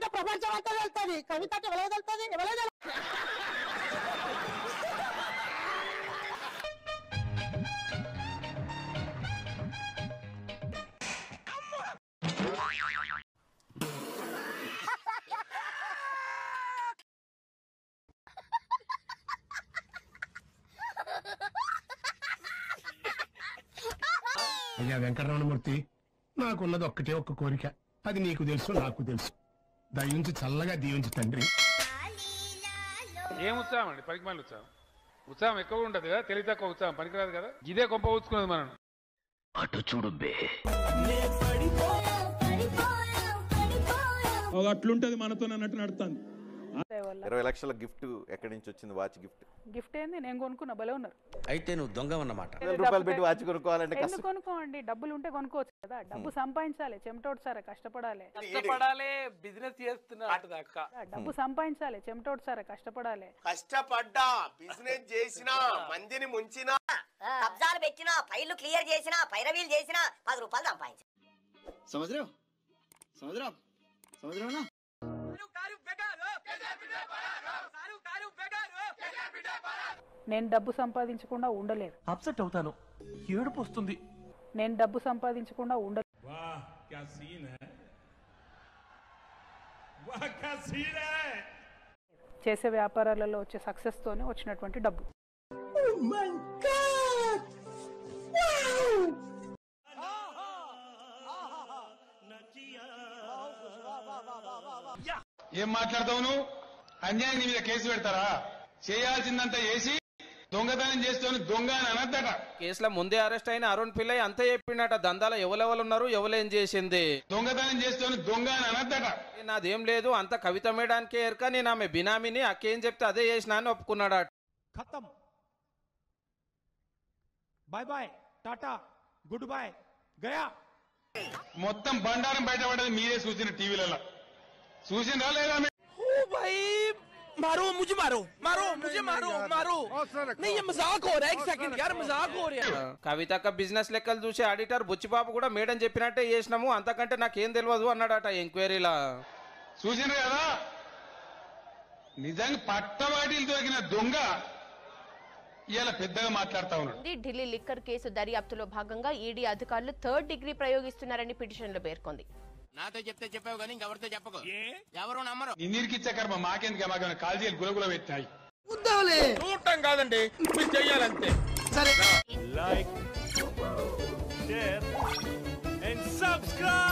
అంటే ప్రపంచం అంతా వెళ్తుంది కవిత అంటే ఎవరో వెళ్తుంది ఎవరో అయ్యా వెంకటరమణమూర్తి నాకున్నది ఒక్కటే ఒక్క కోరిక అది నీకు తెలుసు నాకు తెలుసు దయించి చల్లగా దీవించి తండ్రి ఏం ఉత్సాహం అండి పనికి మళ్ళీ ఉత్సాహం ఉత్సాహం ఎక్కువ ఉంటుంది కదా తెలివి తక్కువ ఉత్సాహం పనికిరాదు కదా ఇదే కొంప ఊచుకున్నది మనం అట్లుంటది మనతో అన్నట్టు నడుతుంది ఇరవై లక్షల గిఫ్ట్ ఎక్కడి నుంచి వచ్చింది వాచ్ గిఫ్ట్ గిఫ్ట్ ఏంది నేను కొనుక్కున్నా భలే ఉన్నారు అయితే నువ్వు దొంగవన్నమాట వేల రూపాయలు పెట్టి వాచ్ కొనుక్కోవాలంటే ఎందుకు కష్టం కొనుక్కోండి డబ్బులు ఉంటే కొనుక్కోవచ్చు కదా డబ్బు సంపాదించాలి చెమటోడు సార్ కష్టపడాలి కష్టపడాలి బిజినెస్ చేస్తున్నట్టు దాకా డబ్బు సంపాదించాలి చెమటోడు సార్ కష్టపడాలి కష్టపడ్డా బిజినెస్ చేసినా మందిని ముంచినా కబ్జాలు పెట్టినా ఫైళ్లు క్లియర్ చేసినా పైరవీలు చేసినా పది రూపాయలు సంపాదించు సముద్రం సముద్రం సముద్రం నేను డబ్బు సంపాదించకుండా ఉండలేదు అప్సెట్ అవుతాను ఏడుపు వస్తుంది నేను డబ్బు సంపాదించకుండా ఉండలేదు वाह क्या सीन है वाह क्या सीन है చేసే వ్యాపారాలలో వచ్చే సక్సెస్ తోనే వచ్చినటువంటి డబ్బు ఏం మాట్లాడతావు నువ్వు అన్యాయం నీ మీద కేసు పెడతారా చేయాల్సిందంతా చేసి దొంగతనం చేస్తాను దొంగ అని అనద్దట కేసులో ముందే అరెస్ట్ అయిన అరుణ్ పిల్లయ్ అంతా చెప్పిండట దందాల ఎవరెవరు ఉన్నారు ఎవరేం చేసింది దొంగతనం చేస్తాను దొంగ అని అనద్దట నాదేం లేదు అంత కవిత మేడానికే ఎరక నేను ఆమె బినామీని అక్కేం చెప్తే అదే చేసిన అని ఒప్పుకున్నాడట खत्म bye bye tata goodbye गया మొత్తం బండారం బయటపడేది మీరే చూసిన టీవీలలో చూసిందా లేదా మీరు? मारो मुझे मारो मारो मुझे मारो मारो नहीं ये मजाक हो रहा है एक सेकंड यार मजाक हो रहा है కవితక్క బిజినెస్ లెక్కలు చూసి ఆడిటర్ బుచ్చిపాపు కూడా మేడం చెప్పినట్టే చేసినాము అంతకంటే నాకేం తెలియదు అన్నాడట ఎంక్వైరీలా చూసిండ్రు కదా నిజంగా పట్టవాటిలు దొరికిన దొంగ ఇలా పెద్దగా మాట్లాడుతా ఉన్నాడు ఢిల్లీ లిక్కర్ కేసు దర్యాప్తులో భాగంగా ఈడీ అధికారులు థర్డ్ డిగ్రీ ప్రయోగిస్తున్నారని పిటిషన్లో పేర్కొంది నాతో చెప్తే చెప్పావు కానీ ఎవరితో చెప్పకు ఎవరు నమ్మరు నిన్నీరికిచ్చే కర్మ మాకెందుకు మాకు కాల్జీలు గులగుల పెట్టినాయి చూడటం కాదండి మీరు చెయ్యాలంతే लाइक शेयर एंड सब्सक्राइब